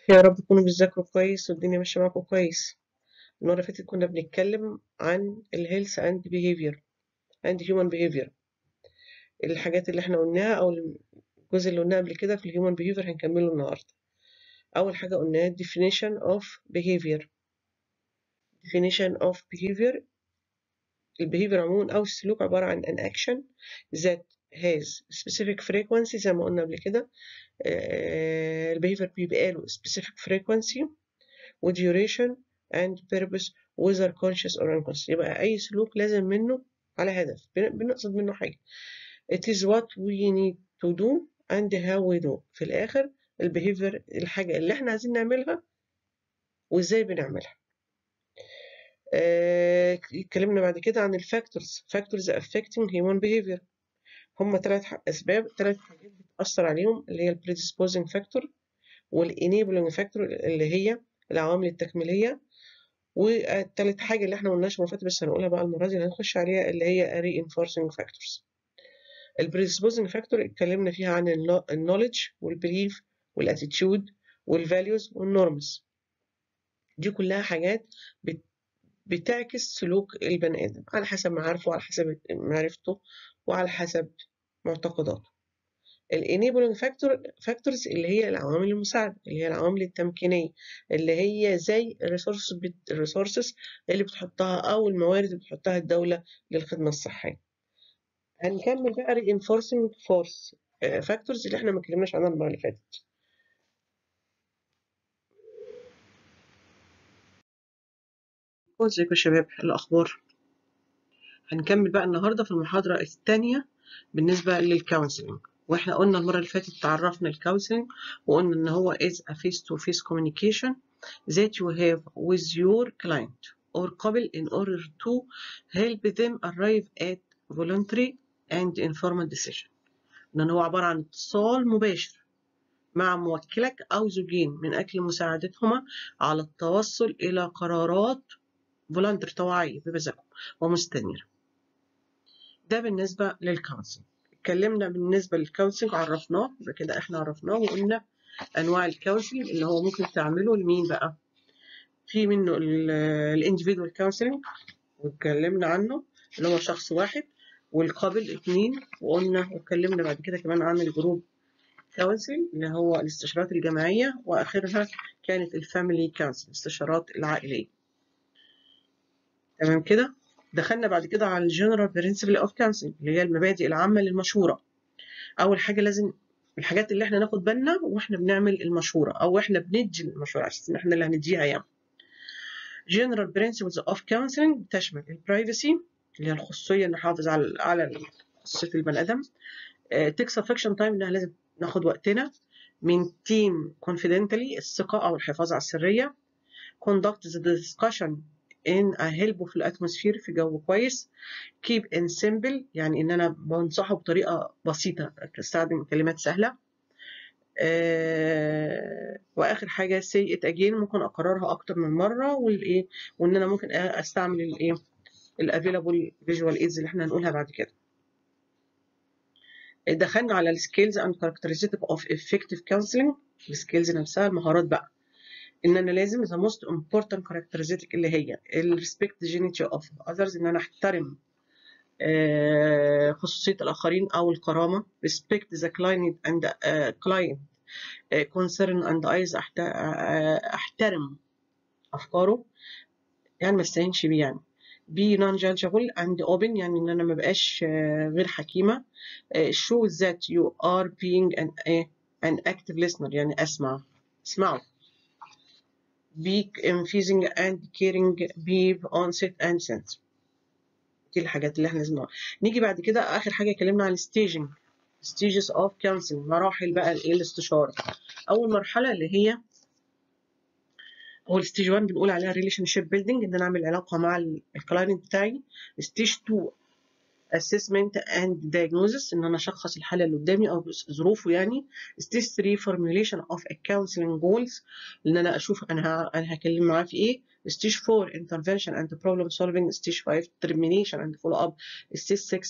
يا رب تكونوا بتذاكروا كويس والدنيا ماشية معاكم كويس المرة اللي فاتت كنا بنتكلم عن الهيلث اند behavior اند هيومن behavior الحاجات اللي احنا قلناها او الجزء اللي قلناه قبل كده في الهيومن behavior هنكمله النهاردة أول حاجة قلناها definition of behavior definition of behavior البيهيفير عموما أو السلوك عبارة عن an action that has specific frequency زي ما قلنا قبل كده البيهيفير بيبقى له specific frequency و duration and purpose whether conscious or unconscious يبقى أي سلوك لازم منه على هدف بنقصد منه حاجة it is what we need to do and how we do في الآخر البيهيفير الحاجة اللي احنا عايزين نعملها وازاي بنعملها اتكلمنا بعد كده عن الفاكتورز فاكتورز affecting human behavior هم ثلاث اسباب ثلاث حاجات بتاثر عليهم اللي هي البريدisposing فاكتور والانيبلنج فاكتور اللي هي العوامل التكميليه والثالث حاجه اللي احنا ما قلناش المره اللي فاتت بس هنقولها بقى المره دي هنخش عليها اللي هي reinforcing فاكتورز البريدisposing فاكتور اتكلمنا فيها عن النولج والبليف والاتيتيود والفاليوز والنورمز دي كلها حاجات بت بتعكس سلوك البني آدم على حسب معارفه وعلى حسب معرفته وعلى حسب معتقداته الانيبلنج فاكتور فاكتورز اللي هي العوامل المساعدة اللي هي العوامل التمكينية اللي هي زي الريسورسز الريسورسز اللي بتحطها أو الموارد اللي بتحطها الدولة للخدمة الصحية هنكمل بقى reinforcing force فاكتورز اللي احنا ما اتكلمناش عنها المرة اللي فاتت ازيكم يا شباب الاخبار هنكمل بقى النهارده في المحاضره الثانيه بالنسبه للكونسلنج واحنا قلنا المره اللي فاتت تعرفنا الكونسلنج وقلنا ان هو is a face to face communication that you have with your client or couple in order to help them arrive at voluntary and informed decision ان هو عباره عن اتصال مباشر مع موكلك او زوجين من اجل مساعدتهما على التوصل الى قرارات فولنتر طوعية بمزاجهم ومستنيرة ده بالنسبة للكونسلنج اتكلمنا بالنسبة للكونسلنج عرفناه يبقى كده احنا عرفناه وقلنا انواع الكونسلنج اللي هو ممكن تعمله لمين بقى في منه الانديفيدوال كونسلنج واتكلمنا عنه اللي هو شخص واحد والقابل اتنين وقلنا واتكلمنا بعد كده كمان عن الجروب كونسل اللي هو الاستشارات الجماعية واخرها كانت الفاميلي كونسل الاستشارات العائلية تمام كده دخلنا بعد كده على الجنرال برنسبل اوف كونسلنج اللي هي المبادئ العامه للمشوره اول حاجه لازم الحاجات اللي احنا ناخد بالنا واحنا بنعمل المشوره او احنا بندي المشوره عشان احنا اللي هنديها يعني general principles of counseling بتشمل البرايفسي اللي هي الخصوصيه نحافظ على على خصوصيه البني ادم تكس افكشن تايم انها لازم ناخد وقتنا maintain confidently الثقه او الحفاظ على السريه conduct the discussion in a helpful atmosphere في جو كويس keep in simple يعني ان انا بنصحه بطريقه بسيطه استخدم كلمات سهله آه واخر حاجه say it again ممكن اكررها اكتر من مره والايه وان انا ممكن استعمل الايه الافيلابل فيجوال ايدز اللي احنا هنقولها بعد كده دخلنا على السكيلز اند كاركترستيك اوف effective counseling السكيلز نفسها المهارات بقى ان انا لازم the most important characteristic اللي هي ال respect dignity of others ان انا احترم خصوصية الآخرين أو الكرامة respect the client and uh, client uh, concern and eyes أحترم أفكاره يعني ما استهينش بيه يعني be non-judgeable and open يعني إن أنا ما بقاش غير حكيمة show that you are being an, an active listener يعني أسمع اسمعوا be infusing and caring be onset and sense دي الحاجات اللي احنا لازم نعملها نيجي بعد كده اخر حاجه اتكلمنا عن staging stages of counseling مراحل بقى الايه الاستشاره اول مرحله اللي هي اول ستيج 1 بنقول عليها ريليشن شيب بيلدينج ان انا اعمل علاقه مع الكلاينت بتاعي ستيج 2 assessment and diagnosis ان انا اشخص الحاله اللي قدامي او ظروفه يعني stage 3 formulation of a counseling goals ان انا اشوف انا انا هكلم معاه في ايه stage 4 intervention and problem solving stage 5 termination and follow up stage 6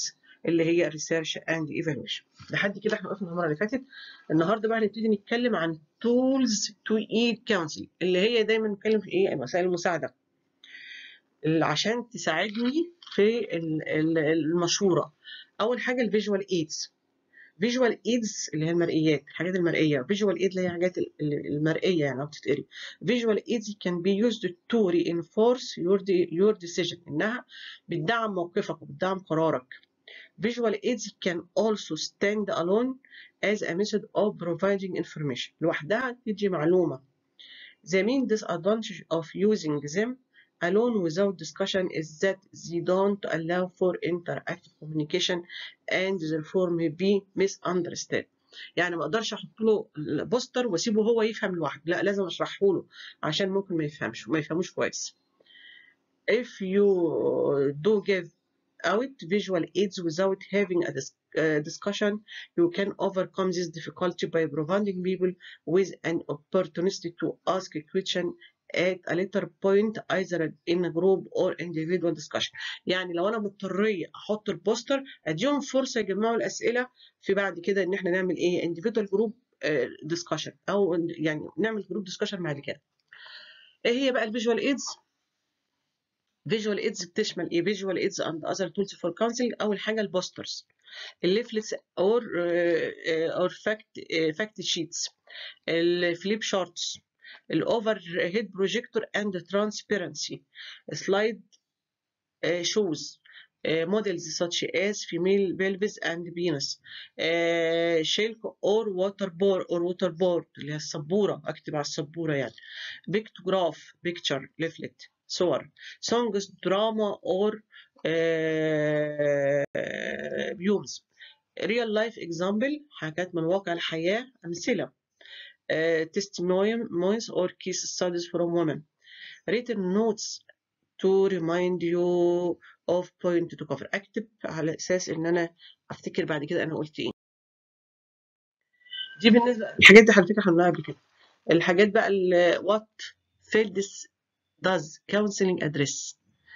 اللي هي الريسيرش اند ايفالويشن لحد كده احنا وقفنا المره اللي فاتت النهارده بقى هنبتدي نتكلم عن تولز تو ايد كونسل اللي هي دايما بنتكلم في ايه وسائل المساعده اللي عشان تساعدني في المشوره اول حاجه الفيجوال ايدز فيجوال ايدز اللي هي المرئيات الحاجات المرئيه فيجوال ايد اللي هي الحاجات المرئيه يعني بتتقري فيجوال ايدز can be used to reinforce your your decision انها بتدعم موقفك وبتدعم قرارك visual aids can also stand alone as a method of providing information لوحدها تدي معلومه the main disadvantage of using them alone without discussion is that they don't allow for interactive communication and therefore may be misunderstood يعني ما اقدرش احط له البوستر واسيبه هو يفهم لوحده لا لازم اشرحه له عشان ممكن ما يفهمش ما يفهموش كويس if you do give out visual aids without having a dis uh, discussion you can overcome this difficulty by providing people with an opportunity to ask a question at a later point either in a group or individual discussion يعني لو انا مضطريه احط البوستر اديهم فرصه يجمعوا الاسئله في بعد كده ان احنا نعمل ايه individual group discussion او يعني نعمل جروب discussion بعد كده ايه هي بقى الفيجوال ايدز فيجوال ايدز بتشمل ايه فيجوال ايدز اند اذر تولز فور كونسلنج اول حاجه البوسترز الليفلتس اور اور فاكت فاكت شيتس الفليب شارتس الاوفر هيد بروجيكتور اند ترانسبيرنسي سلايد شوز models such as female pelvis and penis shelf or waterboard or waterboard اللي هي السبورة أكتب على السبورة يعني pictograph picture leaflet صور songs drama or views real life example حاجات من واقع الحياة أمثلة testimonials or case studies from women written notes to remind you of point to cover اكتب على اساس ان انا افتكر بعد كده انا قلت ايه دي بالنسبه الحاجات دي على فكره احنا قبل كده الحاجات بقى ال what fields does counseling address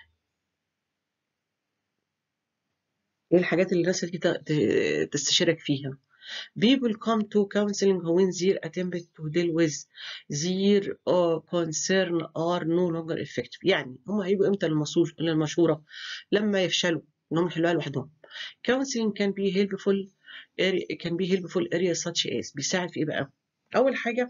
ايه الحاجات اللي الناس تستشيرك فيها People come to counseling when their attempt to deal with their uh, concern are no longer effective. يعني هم هيجوا امتى للمشورة؟ لما يفشلوا انهم يحلوها لوحدهم. Counseling can be helpful can be helpful areas such as بيساعد في ايه بقى؟ أول حاجة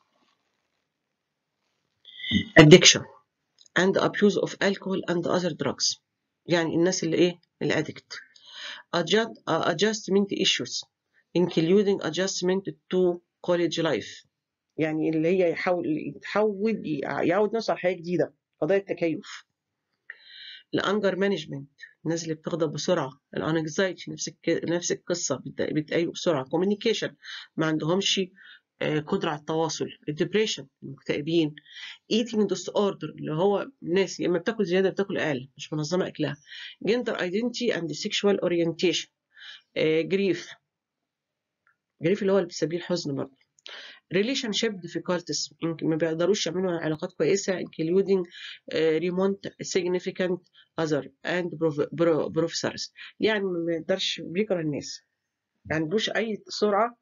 addiction and abuse of alcohol and other drugs. يعني الناس اللي ايه؟ الادكت. adjustment issues including adjustment to college life يعني اللي هي يحاول يتحول يعود نفسه على حياة جديدة قضايا التكيف الانجر مانجمنت الناس اللي بتغضب بسرعة الانكزايتي نفس نفس القصة بتأيوا بسرعة كوميونيكيشن ما عندهمش قدرة على التواصل الدبريشن المكتئبين eating disorder اللي هو ناس يا اما بتاكل زيادة بتاكل أقل مش منظمة أكلها gender identity and sexual orientation جريف جريف اللي هو اللي بيسبيه الحزن برضه relationship difficulties ما بيقدروش يعملوا علاقات كويسة including uh, remote significant other and professors يعني ما بيقدرش بيكره الناس ما عندوش أي سرعة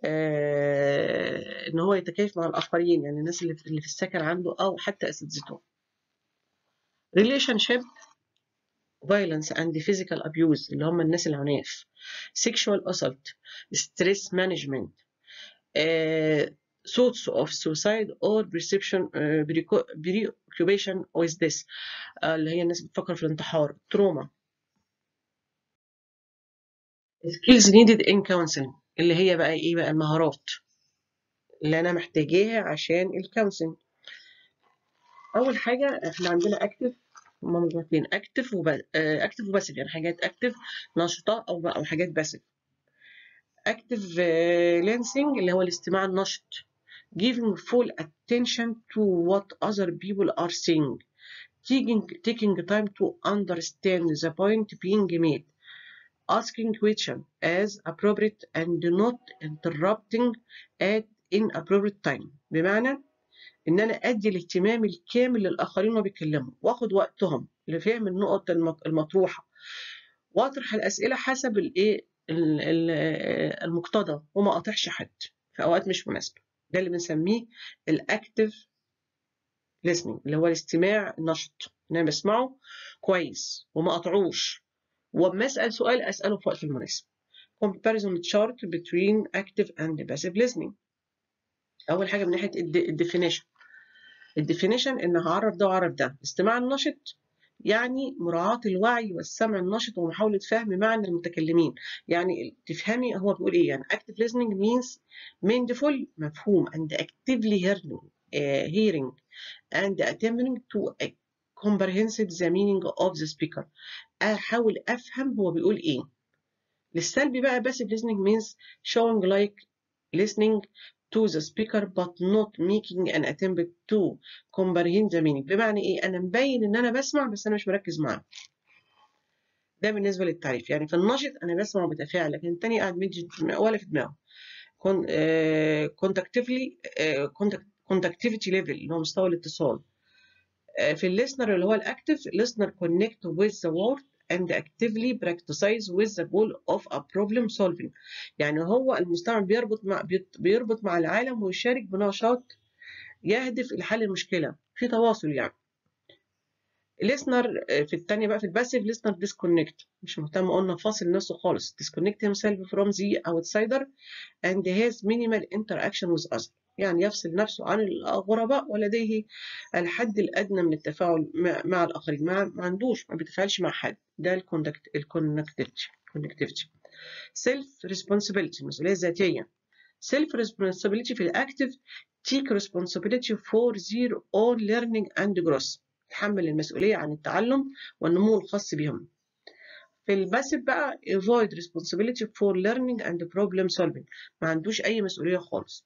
آه إن هو يتكيف مع الآخرين يعني الناس اللي في السكن عنده أو حتى أساتذته relationship violence and physical abuse اللي هم الناس العناف sexual assault stress management uh, thoughts of suicide or perception uh, preoccupation with this uh, اللي هي الناس بتفكر في الانتحار trauma skills needed in counseling اللي هي بقى ايه بقى المهارات اللي انا محتاجاها عشان الكونسلنج اول حاجه احنا عندنا اكتف هما مجموعتين اكتف وب... اكتف وباسف يعني حاجات اكتف نشطه او او حاجات باسف اكتف لانسنج اللي هو الاستماع النشط giving full attention to what other people are saying taking taking time to understand the point being made asking question as appropriate and not interrupting at inappropriate time بمعنى ان انا ادي الاهتمام الكامل للاخرين وهما بيتكلموا واخد وقتهم لفهم النقط المطروحه واطرح الاسئله حسب الايه المقتضى وما اقاطعش حد في اوقات مش مناسبه ده اللي بنسميه الاكتف listening اللي هو الاستماع النشط ان انا بسمعه كويس وما اقطعوش وما اسال سؤال اساله في وقت المناسب comparison chart between active and passive listening اول حاجه من ناحيه الديفينيشن الديفينيشن ان هعرف ده وعرف ده الاستماع النشط يعني مراعاة الوعي والسمع النشط ومحاولة فهم معنى المتكلمين يعني تفهمي هو بيقول ايه يعني active listening means mindful مفهوم and actively hearing uh, hearing and attempting to comprehend the meaning of the speaker احاول افهم هو بيقول ايه للسلبي بقى passive listening means showing like listening to the speaker but not making an attempt to comprehend the meaning بمعنى ايه انا مبين ان انا بسمع بس انا مش مركز معاه ده بالنسبه للتعريف يعني في النشط انا بسمع وبتفاعل لكن التاني قاعد مدي ولا في دماغه كونتاكتيفلي كونتاكتيفيتي ليفل اللي هو مستوى الاتصال في الليسنر اللي هو الاكتف listener connect with the word and actively practice with the goal of a problem solving يعني هو المستمع بيربط مع بيربط مع العالم ويشارك بنشاط يهدف إلى حل المشكلة في تواصل يعني listener في الثانية بقى في الباسيف listener disconnect مش مهتم قلنا فاصل نفسه خالص disconnect himself from the outsider and has minimal interaction with others يعني يفصل نفسه عن الغرباء ولديه الحد الأدنى من التفاعل مع الآخرين ما عندوش ما بيتفاعلش مع حد ده الكونكت الكونكتيفيتي سيلف ريسبونسبيلتي المسؤولية الذاتية سيلف ريسبونسبيلتي في الأكتف تيك ريسبونسبيلتي فور their own learning and growth تحمل المسؤولية عن التعلم والنمو الخاص بهم في الباسف بقى avoid responsibility for learning and problem solving ما عندوش أي مسؤولية خالص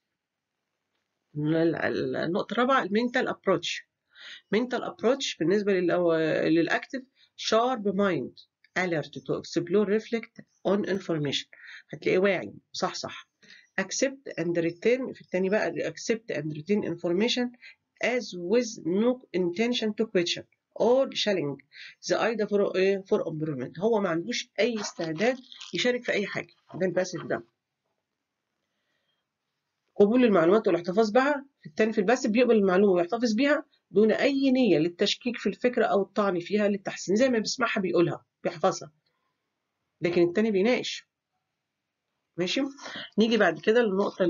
النقطة الرابعة المنتال ابروتش mental approach بالنسبة للأكتف sharp mind alert to explore reflect on information هتلاقيه واعي صح صح accept and return في التاني بقى accept and return information as with no intention to question or challenge the idea for, for improvement هو ما عندوش أي استعداد يشارك في أي حاجة ده الباسف ده قبول المعلومات والاحتفاظ بها التاني في الباسف بيقبل المعلومة ويحتفظ بيها دون أي نية للتشكيك في الفكرة أو الطعن فيها للتحسين زي ما بيسمعها بيقولها بيحفظها لكن التاني بيناقش ماشي نيجي بعد كده للنقطة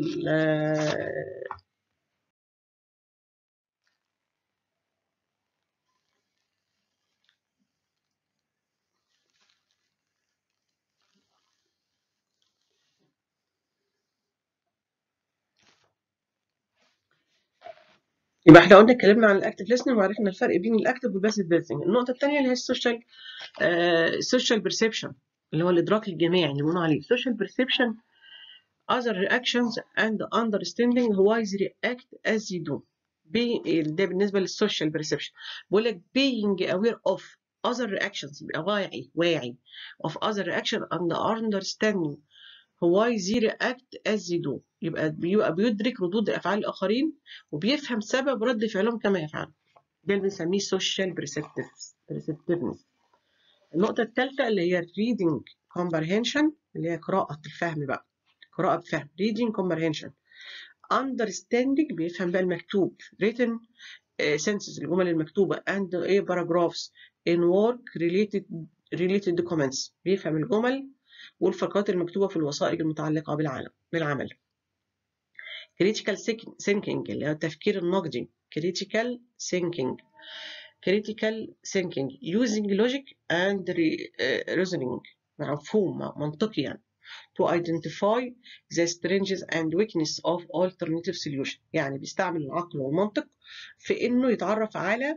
يبقى احنا قلنا اتكلمنا عن الاكتف listening وعرفنا الفرق بين الاكتف والباسيف listening النقطه الثانيه اللي هي السوشيال السوشيال بيرسبشن اللي هو الادراك الجماعي اللي بنقول عليه social perception other reactions and understanding why they react as they do ده بالنسبه للسوشيال perception بقول لك being aware of other reactions يبقى واعي واعي of other reaction and understanding why they react as they do يبقى بيبقى بيدرك ردود افعال الاخرين وبيفهم سبب رد فعلهم كما يفعل ده اللي بنسميه social perceptiveness النقطة الثالثة اللي هي reading comprehension اللي هي قراءة الفهم بقى قراءة بفهم reading comprehension understanding بيفهم بقى المكتوب written uh, sentences الجمل المكتوبة and ايه paragraphs in work related related documents بيفهم الجمل والفقرات المكتوبة في الوثائق المتعلقة بالعالم بالعمل critical thinking اللي هو التفكير النقدي critical thinking critical thinking using logic and reasoning مفهوم منطقي يعني to identify the strengths and weakness of alternative solution يعني بيستعمل العقل والمنطق في انه يتعرف على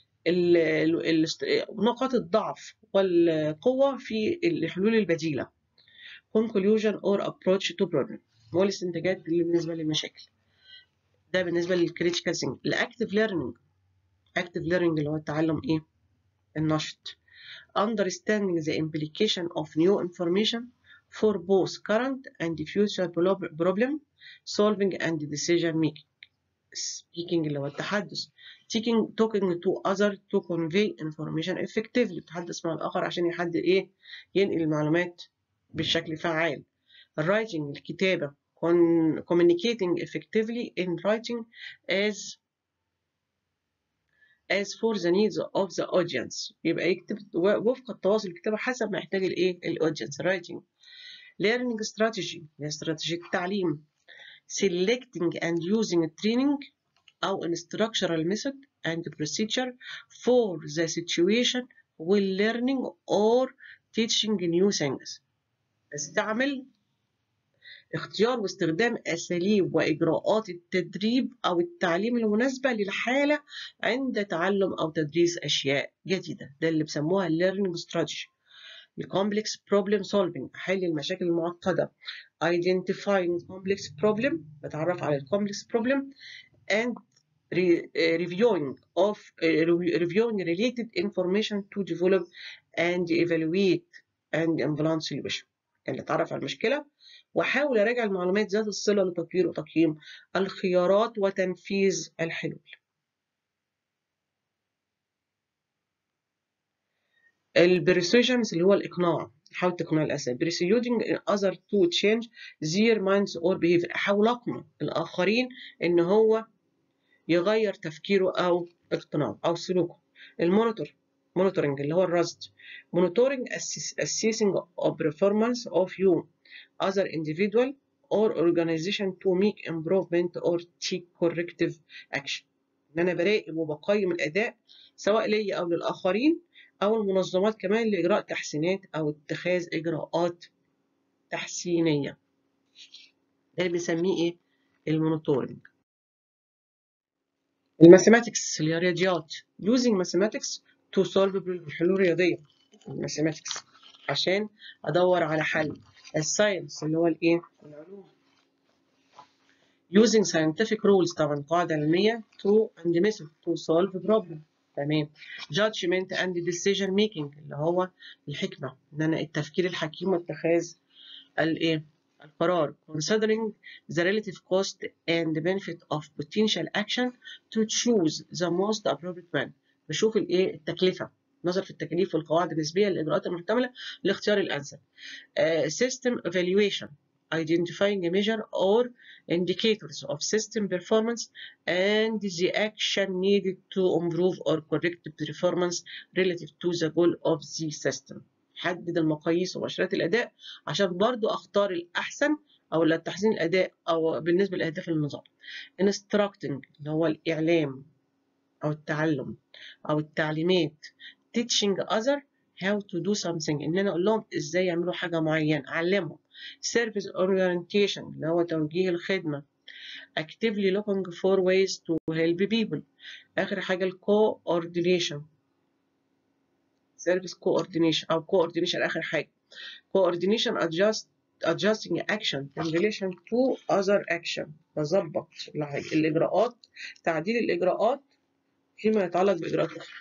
نقاط الضعف والقوة في الحلول البديلة conclusion or approach to problem والاستنتاجات اللي بالنسبة للمشاكل ده بالنسبة للكريتيكال ثينك الاكتيف ليرنينج active learning اللي هو التعلم ايه النشط understanding the implication of new information for both current and future problem solving and decision making speaking اللي هو التحدث taking talking to other to convey information effectively يتحدث مع الآخر عشان يحدد إيه ينقل المعلومات بشكل فعال writing الكتابة communicating effectively in writing as as for the needs of the audience يبقى يكتب وفق التواصل الكتابة حسب ما يحتاج الايه الاودينس writing learning strategy هي استراتيجية التعليم selecting and using training أو instructional method and procedure for the situation when learning or teaching new things استعمل اختيار واستخدام أساليب وإجراءات التدريب أو التعليم المناسبة للحالة عند تعلم أو تدريس أشياء جديدة ده اللي بسموها learning strategy الكومبلكس problem solving حل المشاكل المعقدة identifying complex problem بتعرف على الكومبلكس problem and reviewing of reviewing related information to develop and evaluate and implement solution يعني اتعرف على المشكلة واحاول اراجع المعلومات ذات الصلة لتطوير وتقييم الخيارات وتنفيذ الحلول البرسوجنز اللي هو الإقناع حاول تقنع الأسد persuading other to change their minds or behavior أحاول أقنع الآخرين إن هو يغير تفكيره أو اقتناعه أو سلوكه المونيتور monitoring اللي هو الرصد monitoring assessing of performance of you other individual or organization to make improvement or take corrective action ان انا براقب وبقيم الاداء سواء ليا او للاخرين او المنظمات كمان لاجراء تحسينات او اتخاذ اجراءات تحسينيه ده اللي بنسميه ايه المونيتورنج الماثيماتكس اللي هي الرياضيات using mathematics to solve problem حلول رياضيه الماثيماتكس عشان ادور على حل الساينس اللي هو الايه العلوم using scientific rules طبعا قاعدة علمية to and method to solve problem تمام judgment and decision making اللي هو الحكمة ان انا التفكير الحكيم واتخاذ الايه القرار considering the relative cost and benefit of potential action to choose the most appropriate one بشوف الايه التكلفة نظر في التكاليف والقواعد النسبية للإجراءات المحتملة لاختيار الأنسب. Uh, system evaluation identifying a measure or indicators of system performance and the action needed to improve or correct performance relative to the goal of the system. حدد المقاييس ومؤشرات الأداء عشان برضو أختار الأحسن أو تحسين الأداء أو بالنسبة لأهداف النظام. instructing اللي هو الإعلام أو التعلم أو التعليمات teaching other how to do something ان انا اقول لهم ازاي يعملوا حاجه معينه اعلمهم service orientation اللي هو توجيه الخدمه actively looking for ways to help people اخر حاجه ال coordination service coordination او coordination اخر حاجه coordination adjust adjusting action in relation to other action بظبط الاجراءات تعديل الاجراءات فيما يتعلق باجراءات اخرى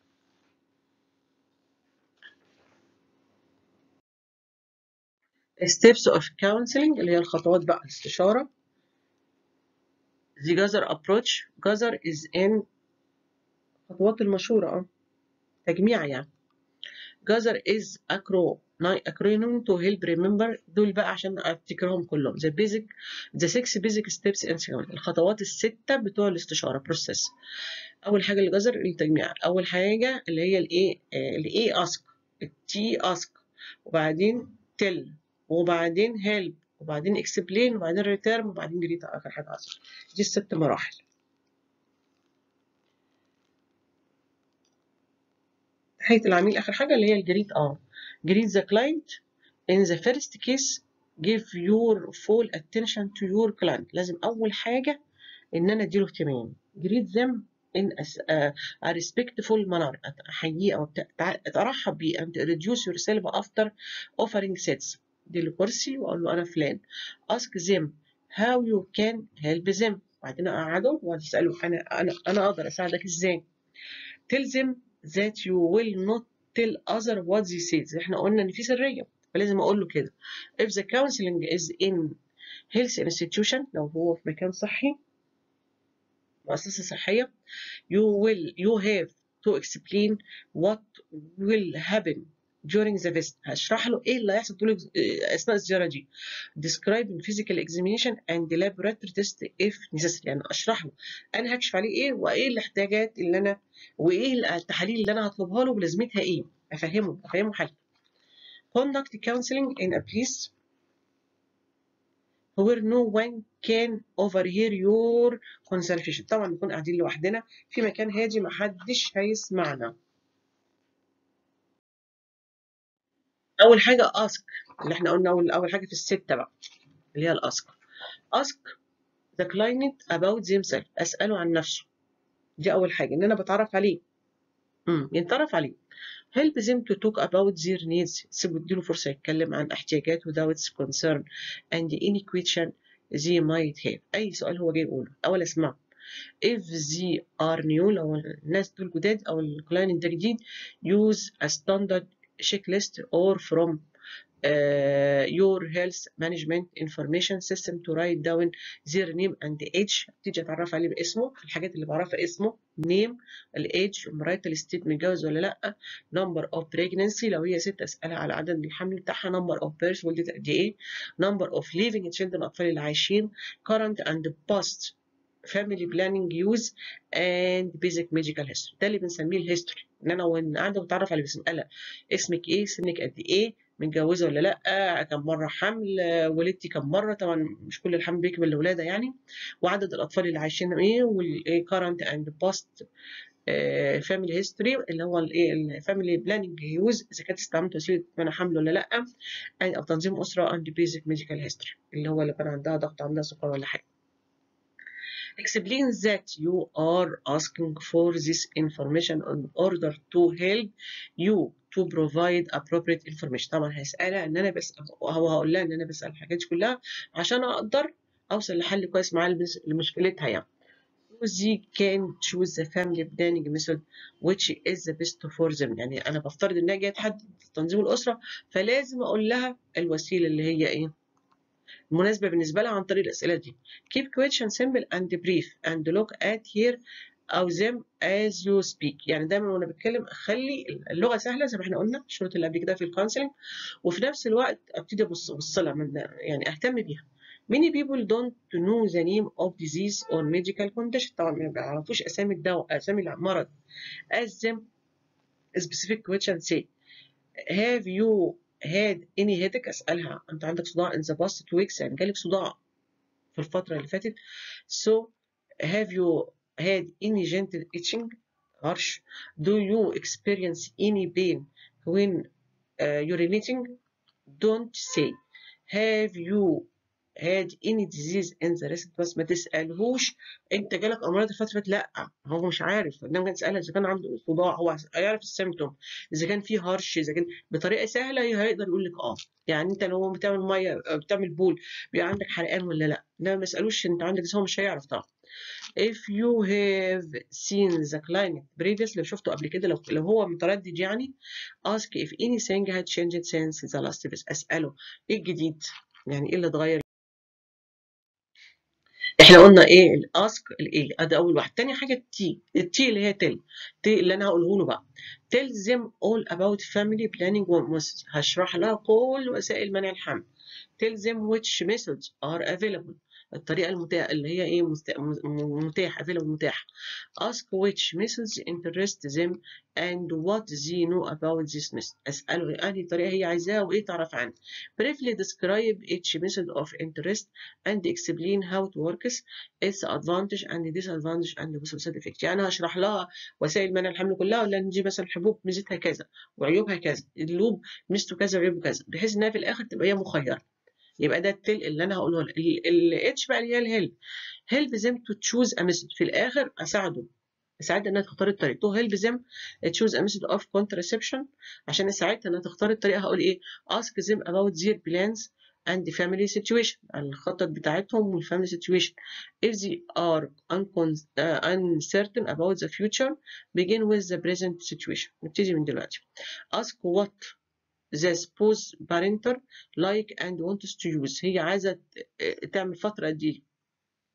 steps of counseling اللي هي الخطوات بقى الاستشارة the gather approach gather is in خطوات المشورة اه تجميع يعني gather is acro acronym to help remember دول بقى عشان افتكرهم كلهم the basic the six basic steps in الخطوات الستة بتوع الاستشارة process أول حاجة الجزر التجميع أول حاجة اللي هي الايه الايه ask التي ask وبعدين tell وبعدين هيلب وبعدين اكسبلين وبعدين ريتيرن وبعدين جريت اخر حاجه عصر دي الست مراحل تحية العميل اخر حاجه اللي هي الجريت اه جريت ذا كلاينت in the first case give your full attention to your client لازم اول حاجه ان انا اديله اهتمام greet them in a, a respectful manner احييه او اترحب بيه and reduce yourself after offering sets دي الكرسي واقول له انا فلان ask them how you can help them بعدين اقعده واساله انا انا انا اقدر اساعدك ازاي tell them that you will not tell other what they say احنا قلنا ان في سريه فلازم اقول له كده if the counseling is in health institution لو هو في مكان صحي مؤسسة صحية you will you have to explain what will happen during the visit هشرح له ايه اللي هيحصل طول اثناء الزياره دي describe physical examination and laboratory test if necessary يعني اشرح له انا هكشف عليه ايه وايه الاحتياجات اللي انا وايه التحاليل اللي انا هطلبها له ولازمتها ايه افهمه افهمه حالته conduct counseling in a place where no one can overhear your consultation طبعا نكون قاعدين لوحدنا في مكان هادي محدش هيسمعنا اول حاجه ask اللي احنا قلنا اول اول حاجه في السته بقى اللي هي الاسك ask the client about themselves اساله عن نفسه دي اول حاجه ان انا بتعرف عليه امم يتعرف عليه help them to talk about their needs سيبوا اديله فرصه يتكلم عن احتياجاته without concern and any question they might have اي سؤال هو جاي يقوله اول اسمعه if they are new لو الناس دول جداد او الكلاينت ده جديد use a standard checklist or from uh, your health management information system to write down their name and age تيجي اتعرف عليه باسمه الحاجات اللي بعرفها اسمه name الايدج marital state متجوز ولا لا number of pregnancy لو هي ست اسالها على عدد الحمل بتاعها number of births ولدت قد ايه number of living children الاطفال اللي عايشين current and past family planning use and basic medical history ده اللي بنسميه الهيستوري ان انا وانا قاعده بتعرف على بسمقلة اسمك ايه سنك قد ايه متجوزه ولا لا كم مره حمل ولدتي كم مره طبعا مش كل الحمل بيكمل الولاده يعني وعدد الاطفال اللي عايشين ايه والايه current and past فاميلي هيستوري اللي هو الايه الفاميلي بلاننج يوز اذا كانت استعملت وسيله منع حمل ولا لا او تنظيم اسره اند بيزك ميديكال هيستوري اللي هو اللي كان عندها ضغط عندها سكر ولا حاجه explain that you are asking for this information in order to help you to provide appropriate information طبعا هسألها ان انا بسأل هو هقول لها ان انا بسأل الحاجات دي كلها عشان اقدر اوصل لحل كويس معاها لمشكلتها يعني they can choose the family planning method which is the best for them يعني انا بفترض انها جايه تحدد تنظيم الاسره فلازم اقول لها الوسيله اللي هي ايه المناسبة بالنسبة لها عن طريق الأسئلة دي. Keep question simple and brief and look at here أو them as you speak. يعني دايما وأنا بتكلم أخلي اللغة سهلة زي ما احنا قلنا الشروط اللي قبل كده في الكونسلنج وفي نفس الوقت أبتدي أبص أبص لها يعني أهتم بيها. Many people don't know the name of disease or medical condition. طبعا ما بيعرفوش أسامي الدواء أسامي المرض. As them specific question say have you had any headache اسالها انت عندك صداع in the past two weeks يعني جالك صداع في الفتره اللي فاتت so have you had any gentle itching harsh do you experience any pain when uh, urinating don't say have you had any disease in the recent past ما تسألهوش انت جالك امراض الفترة لا هو مش عارف انما كان تسألها اذا كان عنده صداع هو هيعرف السيمتوم اذا كان في هرش اذا كان بطريقة سهلة هيقدر يقول لك اه يعني انت لو بتعمل مية بتعمل بول بيبقى عندك حرقان ولا لا انما ما يسألوش انت عندك هو مش هيعرف طبعا if you have seen the client previously لو شفته قبل كده لو لو هو متردد يعني ask if anything had changed since the last visit اسأله ايه الجديد يعني ايه اللي اتغير احنا قلنا ايه الاسك الايه ادي اول واحد تاني حاجه التي التي اللي هي تل تي اللي انا هقوله له بقى tell them all about family planning هشرح لها كل وسائل منع الحمل tell them which methods are available الطريقه المتاحه اللي هي ايه متاح available متاح ask which methods interest them and what they know about this method اساله انهي طريقه هي عايزاها وايه تعرف عنها briefly describe each method of interest and explain how it works its advantage and disadvantage and possible side effects يعني هشرح لها وسائل منع الحمل كلها ولا نجي مثلا الحبوب ميزتها كذا وعيوبها كذا اللوب ميزته كذا وعيوبه كذا بحيث انها في الاخر تبقى هي مخيره يبقى ده التل اللي انا هقوله لها الاتش بقى اللي هي الهيلب هيلب زم تو تشوز ا ميثود في الاخر اساعده اساعدها انها تختار الطريق تو هيلب زم تشوز ا ميثود اوف كونترسبشن عشان اساعدها انها تختار الطريقه هقول ايه اسك زم about their plans and family situation الخطط بتاعتهم والفاميلي situation if they are uncertain about the future begin with the present situation نبتدي من دلوقتي ask what the spouse parental like and wants to use هي عايزة تعمل فترة دي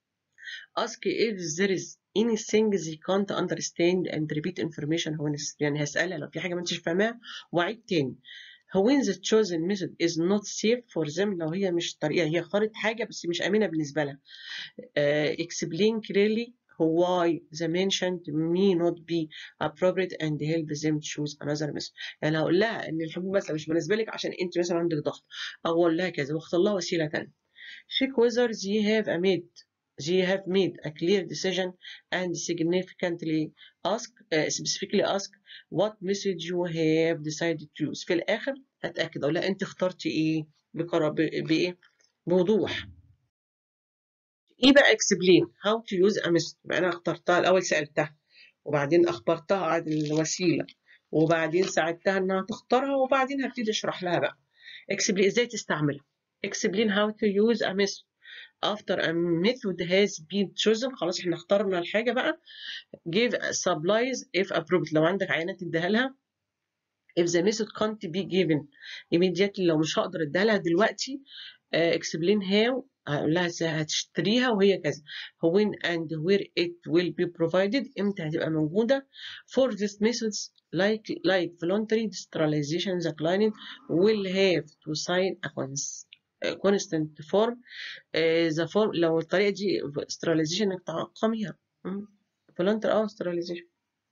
ask if there is anything they can't understand and repeat information when يعني هسألها لو في حاجة ما انتش فاهماها وأعيد تاني when the chosen method is not safe for them لو هي مش طريقة هي اختارت حاجة بس مش آمنة بالنسبة لها uh, explain clearly why the mentioned may not be appropriate and help them choose another method يعني هقول لها ان الحبوب مثلا مش بالنسبه لك عشان انت مثلا عندك ضغط او اقول لها كذا واختار لها وسيله ثانيه check whether they have made they have made a clear decision and significantly ask uh, specifically ask what message you have decided to use في الاخر هتاكد اقول لها انت اخترتي ايه بقرار بايه بوضوح ايه بقى explain how to use a method يبقى انا اخترتها الاول سالتها وبعدين اخبرتها عن الوسيله وبعدين ساعدتها انها تختارها وبعدين هبتدي اشرح لها بقى explain ازاي تستعملها explain how to use a method after a method has been chosen خلاص احنا اخترنا الحاجه بقى give supplies if appropriate لو عندك عينات تديها لها if the method can't be given immediately لو مش هقدر اديها لها دلوقتي uh, explain how هقول لها هتشتريها وهي كذا when and where it will be provided امتى هتبقى موجودة for these methods like like voluntary sterilization the client will have to sign a constant form uh, the form لو الطريقة دي sterilization انك تعقميها voluntary اه sterilization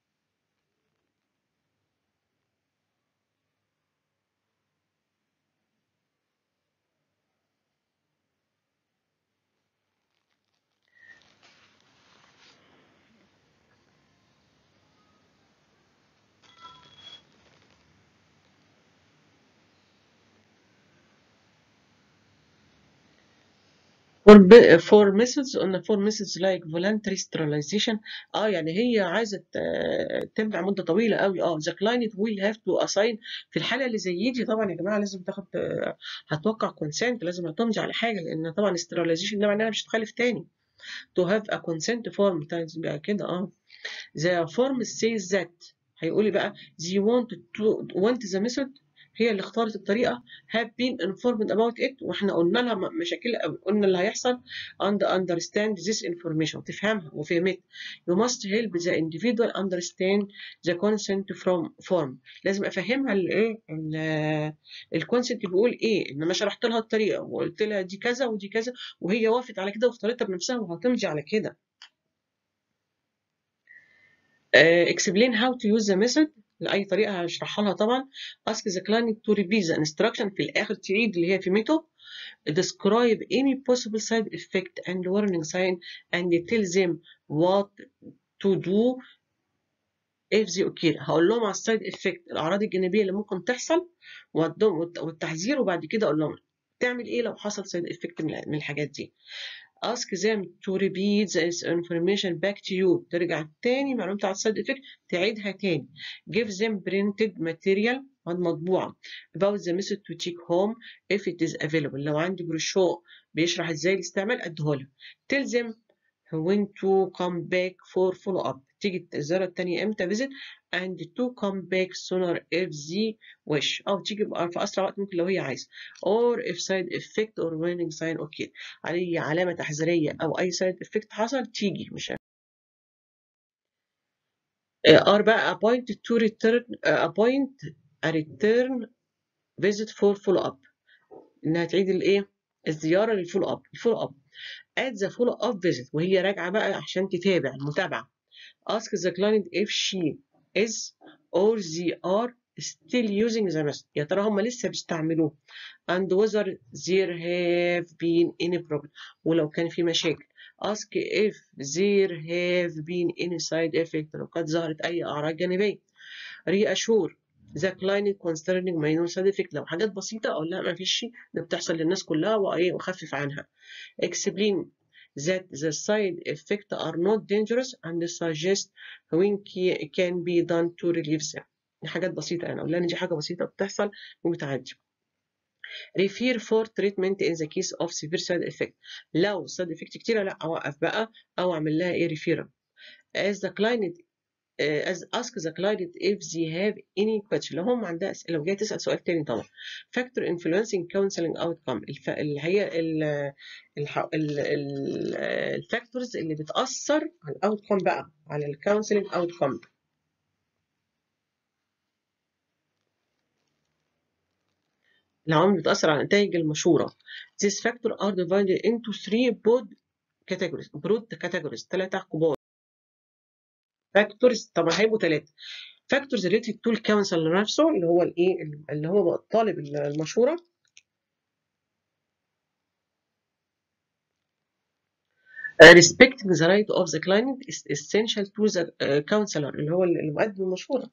For, for methods on for methods like voluntary sterilization اه يعني هي عايزه تمنع مده طويله قوي اه the client will have to assign في الحاله اللي زي دي طبعا يا جماعه لازم تاخد هتوقع consent لازم هتمضي على حاجه لان طبعا sterilization ده معناها مش هتخلف تاني to have a consent form بقى كده اه the form says that هيقولي بقى they want to want the method هي اللي اختارت الطريقة have been informed about it واحنا قلنا لها مشاكل قلنا اللي هيحصل and understand this information تفهمها وفهمت you must help the individual understand the consent from form لازم افهمها الايه الكونسنت بيقول ايه ان انا شرحت لها الطريقة وقلت لها دي كذا ودي كذا وهي وافقت على كده واختارتها بنفسها وهتمضي على كده uh, explain how to use the method لأي طريقة هشرحها لها طبعا ask the client to repeat the instruction في الآخر تعيد اللي هي فهمته describe any possible side effect and warning sign and tell them what to do if they occur هقول لهم على السايد افكت الأعراض الجانبية اللي ممكن تحصل والتحذير وبعد كده أقول لهم تعمل إيه لو حصل سايد افكت من الحاجات دي ask them to repeat this information back to you ترجع تاني معلومة على السايد افكت تعيدها تاني give them printed material مطبوعة about the method to take home if it is available لو عندي بروشور بيشرح ازاي الاستعمال اديهولها tell them when to come back for follow up تيجي الزيارة التانية امتى visit and to come back sooner if they wish أو تيجي في أسرع وقت ممكن لو هي عايزة or if side effect or warning sign okay علي علامة تحذيرية أو أي side effect حصل تيجي مش are بقى appointed to return uh, appoint a return visit for follow up إنها تعيد الإيه الزيارة للفولو أب الفولو أب at the follow up visit وهي راجعة بقى عشان تتابع المتابعة ask the client if she is or they are still using the method يا ترى هم لسه بيستعملوه and whether there have been any problem ولو كان في مشاكل ask if there have been any side effect لو قد ظهرت أي أعراض جانبية reassure the client concerning minor side effect لو حاجات بسيطة أقول لا ما فيش شيء ده بتحصل للناس كلها وإيه وخفف عنها explain that the side effects are not dangerous and suggest when can be done to relieve them دي حاجات بسيطة يعني أقول لها إن دي حاجة بسيطة بتحصل وبتعدي refer for treatment in the case of severe side effect لو side effect كتيرة لا أوقف بقى أو أعمل لها إيه referral as the client uh, as ask the client if they have any question لو هم عندها أسئلة لو جاي تسأل سؤال تاني طبعا factor influencing counseling outcome الف... اللي هي ال... الح... ال... ال... الفاكتورز اللي بتأثر على الاوتكم بقى على الكونسلنج اوتكم العوامل بتأثر على نتائج المشورة these factors are divided into three broad categories broad categories ثلاثة كبار فاكتورز طبعا هيبقوا ثلاثه فاكتورز ريليتد تو الكونسل نفسه اللي هو الايه اللي هو طالب المشوره Uh, respecting the right of the client is essential to the uh, counselor اللي هو اللي مقدم المشورة.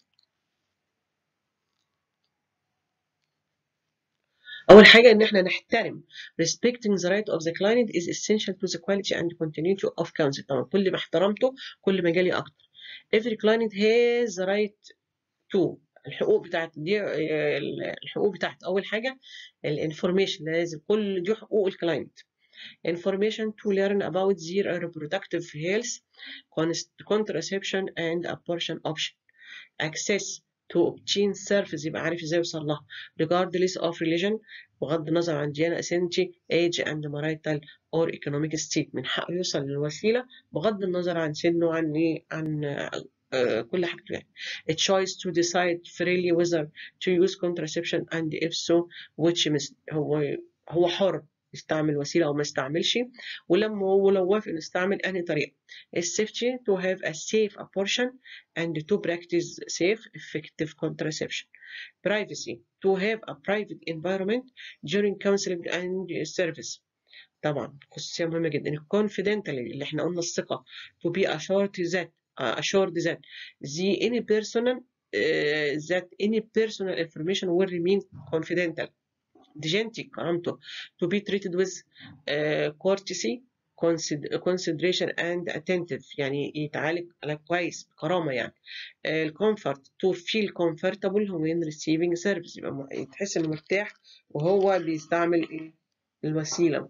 أول حاجة إن إحنا نحترم respecting the right of the client is essential to the quality and continuity of counsel. طبعا كل ما احترمته كل ما جالي أكتر. every client has the right to الحقوق بتاعت دي الحقوق بتاعت اول حاجه الانفورميشن لازم كل دي حقوق الكلاينت information to learn about their reproductive health contraception and abortion option access to obtain service يبقى عارف ازاي يوصل لها regardless of religion بغض النظر عن ديانة ethnicity age and marital or economic state من حقه يوصل للوسيلة بغض النظر عن سنه عن ايه عن آه كل حاجته يعني a choice to decide freely whether to use contraception and if so which method هو هو حر يستعمل وسيلة أو ما يستعملش ولما هو لو وافق إنه يستعمل أنهي طريقة safety to have a safe abortion and to practice safe effective contraception privacy to have a private environment during counseling and service طبعا خصوصية مهمة جدا confidentially اللي احنا قلنا الثقة to be assured that uh, assured that the any personal uh, that any personal information will remain confidential dignity كرامته to be treated with uh, courtesy consideration and attentive يعني يتعالج على كويس بكرامة يعني الكومفورت to feel comfortable when receiving service يبقى تحس انه مرتاح وهو بيستعمل ايه الوسيلة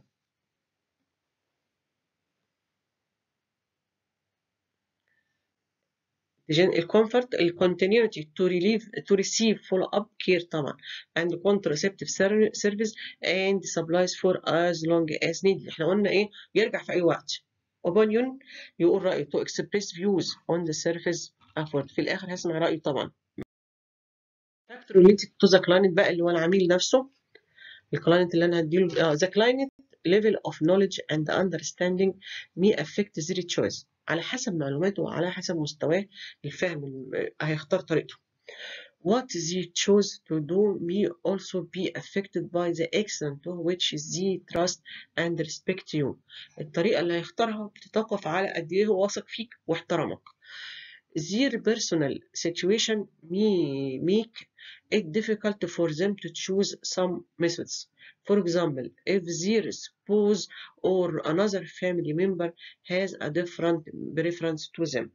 الكومفورت الكونتينيوتي to relieve to receive follow up care طبعا and contraceptive service and supplies for as long as needed احنا قلنا ايه يرجع في اي وقت opinion يقول رأيه to express views on the service afford في الاخر هسمع رأيه طبعا factor related to the client بقى اللي هو العميل نفسه الكلاينت اللي انا هديله uh, the client level of knowledge and understanding may affect their choice على حسب معلوماته وعلى حسب مستواه الفهم هيختار طريقته. What they choose to do may also be affected by the extent to which they trust and respect you. الطريقة اللي هيختارها بتتوقف على قد إيه هو واثق فيك واحترمك. Their personal situation may make it difficult for them to choose some methods. For example, if their spouse or another family member has a different preference to them.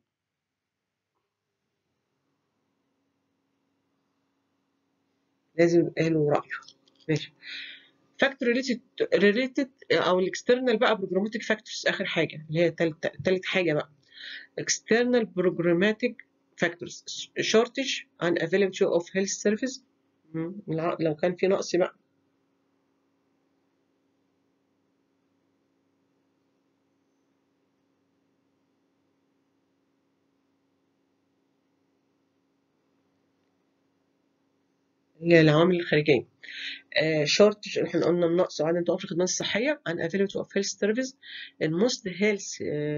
لازم يبقى له رأيه. ماشي. Factor related related أو الاكسترنال بقى programmatic factors آخر حاجة اللي هي تالت تالت حاجة بقى. External programmatic factors shortage and availability of health service لو كان في نقص بقى هي العوامل الخارجية شورتج احنا قلنا النقص وعدم توفر الخدمات الصحية عن availability of health service in most health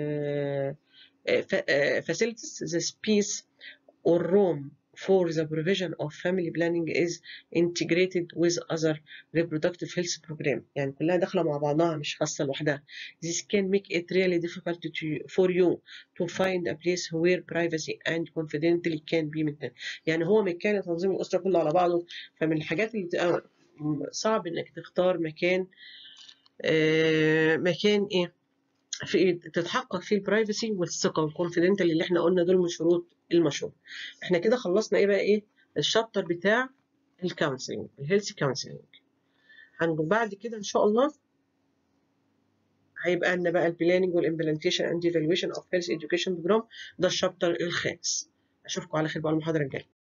facilities the space or room for the provision of family planning is integrated with other reproductive health program يعني كلها داخلة مع بعضها مش خاصة لوحدها this can make it really difficult to, for you to find a place where privacy and confidentiality can be maintained يعني هو مكان تنظيم الأسرة كله على بعضه فمن الحاجات اللي بتبقى صعب إنك تختار مكان آه مكان إيه في تتحقق فيه البرايفسي والثقه والكونفيدنتال اللي احنا قلنا دول من شروط المشروع احنا كده خلصنا ايه بقى ايه الشابتر بتاع الكونسلنج الهيلث كونسلنج بعد كده ان شاء الله هيبقى لنا بقى البلاننج والامبلانتيشن اند ايفالويشن اوف هيلث education بروجرام ده الشابتر الخامس اشوفكم على خير بقى المحاضره الجايه